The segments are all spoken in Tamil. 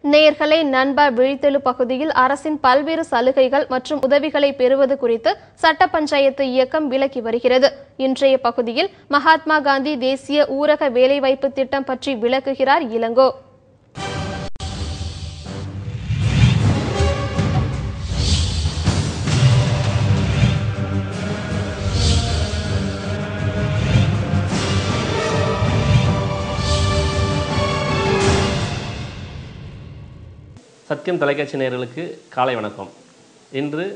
நேர்களை நண்பா விழித்தெழு பகுதியில் அரசின் பல்வேறு சலுகைகள் மற்றும் உதவிகளை பெறுவது குறித்து சட்ட பஞ்சாயத்து இயக்கம் விளக்கி வருகிறது இன்றைய பகுதியில் மகாத்மா காந்தி தேசிய ஊரக வேலைவாய்ப்பு திட்டம் பற்றி விளக்குகிறார் இளங்கோ சத்தியம் தொலைக்காட்சி நேயர்களுக்கு காலை வணக்கம் இன்று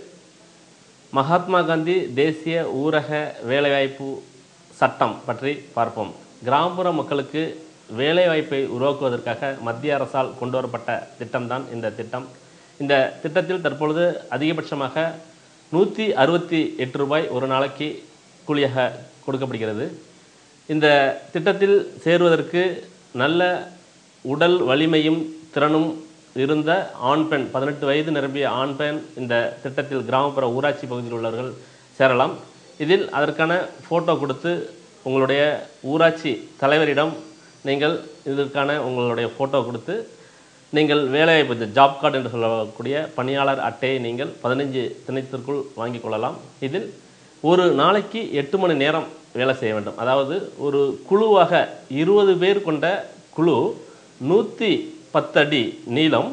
மகாத்மா காந்தி தேசிய ஊரக வேலைவாய்ப்பு சட்டம் பற்றி பார்ப்போம் கிராமப்புற மக்களுக்கு வேலைவாய்ப்பை உருவாக்குவதற்காக மத்திய அரசால் கொண்டு வரப்பட்ட திட்டம்தான் இந்த திட்டம் இந்த திட்டத்தில் தற்பொழுது அதிகபட்சமாக நூற்றி அறுபத்தி எட்டு ரூபாய் ஒரு நாளைக்கு கூலியாக கொடுக்கப்படுகிறது இந்த திட்டத்தில் சேருவதற்கு நல்ல உடல் வலிமையும் திறனும் இருந்த ஆண் பெண் பதினெட்டு வயது நிரம்பிய ஆண் பெண் இந்த திட்டத்தில் கிராமப்புற ஊராட்சி பகுதியில் உள்ளவர்கள் சேரலாம் இதில் அதற்கான ஃபோட்டோ கொடுத்து உங்களுடைய ஊராட்சி தலைவரிடம் நீங்கள் இதற்கான உங்களுடைய ஃபோட்டோ கொடுத்து நீங்கள் வேலைவாய்ப்பு இந்த ஜாப் கார்டு என்று சொல்லக்கூடிய பணியாளர் அட்டையை நீங்கள் பதினைஞ்சு தினத்திற்குள் வாங்கிக் கொள்ளலாம் இதில் ஒரு நாளைக்கு எட்டு மணி நேரம் வேலை செய்ய வேண்டும் அதாவது ஒரு குழுவாக இருபது பேர் கொண்ட குழு நூற்றி பத்தடி நீளம்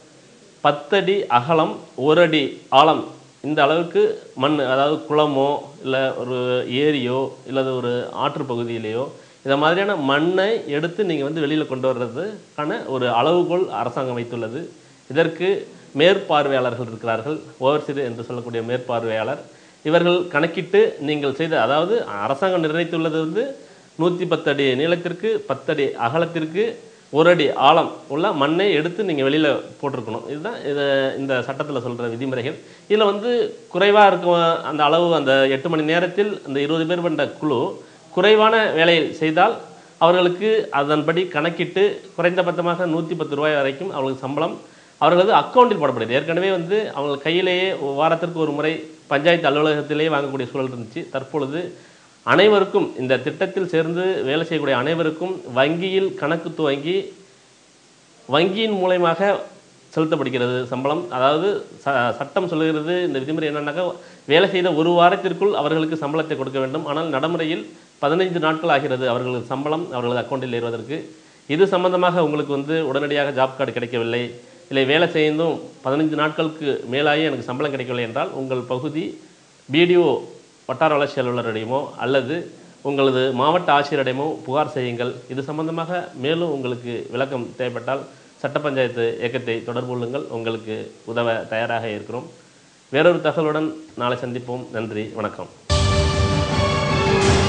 பத்தடி அகலம் ஒரு அடி ஆழம் இந்த அளவுக்கு மண் அதாவது குளமோ இல்லை ஒரு ஏரியோ இல்லது ஒரு ஆற்று பகுதியிலேயோ இந்த மாதிரியான மண்ணை எடுத்து நீங்கள் வந்து வெளியில் கொண்டு வர்றதுக்கான ஒரு அளவுகோல் அரசாங்கம் வைத்துள்ளது இதற்கு மேற்பார்வையாளர்கள் இருக்கிறார்கள் ஓவர்சீர் என்று சொல்லக்கூடிய மேற்பார்வையாளர் இவர்கள் கணக்கிட்டு நீங்கள் செய்த அதாவது அரசாங்கம் நிர்ணயித்துள்ளது வந்து நூற்றி பத்தடி நீளத்திற்கு பத்தடி அகலத்திற்கு ஒரு அடி ஆழம் உள்ள மண்ணை எடுத்து நீங்கள் வெளியில் போட்டிருக்கணும் இதுதான் இதை இந்த சட்டத்தில் சொல்கிற விதிமுறைகள் இதில் வந்து குறைவாக இருக்கும் அந்த அளவு அந்த எட்டு மணி நேரத்தில் அந்த இருபது பேர் கொண்ட குழு குறைவான வேலையை செய்தால் அவர்களுக்கு அதன்படி கணக்கிட்டு குறைந்தபட்சமாக நூற்றி பத்து ரூபாய் வரைக்கும் அவர்களுக்கு சம்பளம் அவர்களது அக்கௌண்ட்டில் போடப்படுது ஏற்கனவே வந்து அவங்க கையிலேயே வாரத்திற்கு ஒரு முறை பஞ்சாயத்து அலுவலகத்திலேயே வாங்கக்கூடிய சூழல் இருந்துச்சு தற்பொழுது அனைவருக்கும் இந்த திட்டத்தில் சேர்ந்து வேலை செய்யக்கூடிய அனைவருக்கும் வங்கியில் கணக்கு துவங்கி வங்கியின் மூலயமாக செலுத்தப்படுகிறது சம்பளம் அதாவது ச சட்டம் சொல்லுகிறது இந்த விதிமுறை என்னன்னாக்கா வேலை செய்த ஒரு வாரத்திற்குள் அவர்களுக்கு சம்பளத்தை கொடுக்க வேண்டும் ஆனால் நடைமுறையில் பதினைந்து நாட்கள் ஆகிறது அவர்களது சம்பளம் அவர்களது அக்கௌண்ட்டில் ஏறுவதற்கு இது சம்பந்தமாக உங்களுக்கு வந்து உடனடியாக ஜாப் கார்டு கிடைக்கவில்லை இல்லை வேலை செய்தும் பதினைந்து நாட்களுக்கு மேலாகி எனக்கு சம்பளம் கிடைக்கவில்லை என்றால் உங்கள் பகுதி பிடிஓ வட்டார வளர்ச்சி அலுவலரிடமோ அல்லது உங்களது மாவட்ட ஆட்சியரிடமோ புகார் செய்யுங்கள் இது சம்பந்தமாக மேலும் உங்களுக்கு விளக்கம் தேவைப்பட்டால் சட்ட பஞ்சாயத்து இயக்கத்தை தொடர்பு கொள்ளுங்கள் உங்களுக்கு உதவ தயாராக இருக்கிறோம் வேறொரு தகவலுடன் நாளை சந்திப்போம் நன்றி வணக்கம்